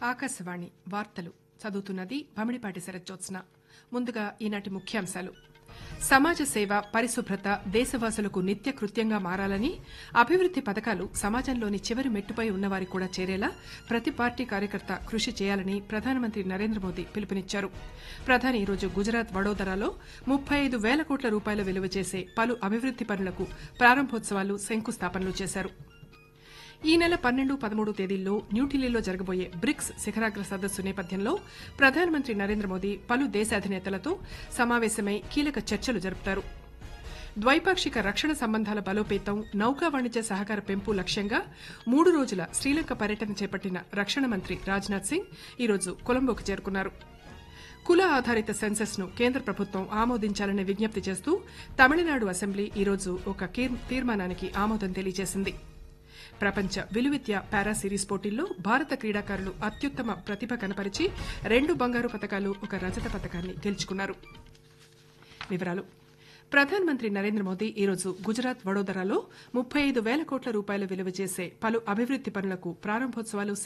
ఆకాశవాణి వార్తలు చదువుతున్నది భమిడిపాటి శరజ్జోత్స్న ముందుగా ఈనాటి ముఖ్యాంశాలు సమాజ సేవ పరిశుభ్రత దేశవాసులకు నిత్య కృత్యంగా మారాలని అభివృద్ది పథకాలు సమాజంలోని చివరి మెట్టుపై ఉన్నవారి కూడా చేరేలా ప్రతి పార్టీ కార్యకర్త కృషి చేయాలని ప్రధానమంత్రి నరేంద్ర మోదీ పిలుపునిచ్చారు ప్రధాని ఈరోజు గుజరాత్ వడోదరాలో ముప్పై ఐదు వేల కోట్ల రూపాయల విలువ చేసే పలు అభివృద్ది పనులకు ప్రారంభోత్సవాలు శంకుస్థాపనలు చేశారు ఈ నెల పన్నెండు పదమూడు తేదీల్లో న్యూఢిల్లీలో జరగబోయే బ్రిక్స్ శిఖరాగ్ర సదస్సు నేపథ్యంలో ప్రధానమంత్రి నరేంద్ర మోదీ పలు దేశాధినేతలతో సమావేశమై కీలక చర్చలు జరుపుతారు ద్వైపాక్షిక రక్షణ సంబంధాల బలోపేతం నౌకా వాణిజ్య సహకార పెంపు లక్ష్యంగా మూడు రోజుల శ్రీలంక పర్యటన చేపట్టిన రక్షణ మంత్రి రాజ్నాథ్ సింగ్ ఈరోజు కొలంబోకు చేరుకున్నారు కుల ఆధారిత సెన్సెస్ ను కేంద్ర ప్రభుత్వం ఆమోదించాలని విజ్ఞప్తి చేస్తూ తమిళనాడు అసెంబ్లీ ఈరోజు ఒక తీర్మానానికి ఆమోదం తెలియజేసింది ప్రపంచ విలువిద్య పారా సిరీస్ పోటీల్లో భారత క్రీడాకారులు అత్యుత్తమ ప్రతిభ కనపరిచి రెండు బంగారు పతకాలు ఒక రజత పతకాన్ని గెలుచుకున్నారు వివరాలు ప్రధానమంత్రి నరేంద్ర మోదీ ఈరోజు గుజరాత్ వడోదరాలో ముప్పై ఐదు వేల కోట్ల రూపాయల విలువ చేసే పలు అభివృద్ది పనులకు ప్రారంభోత్సవాలు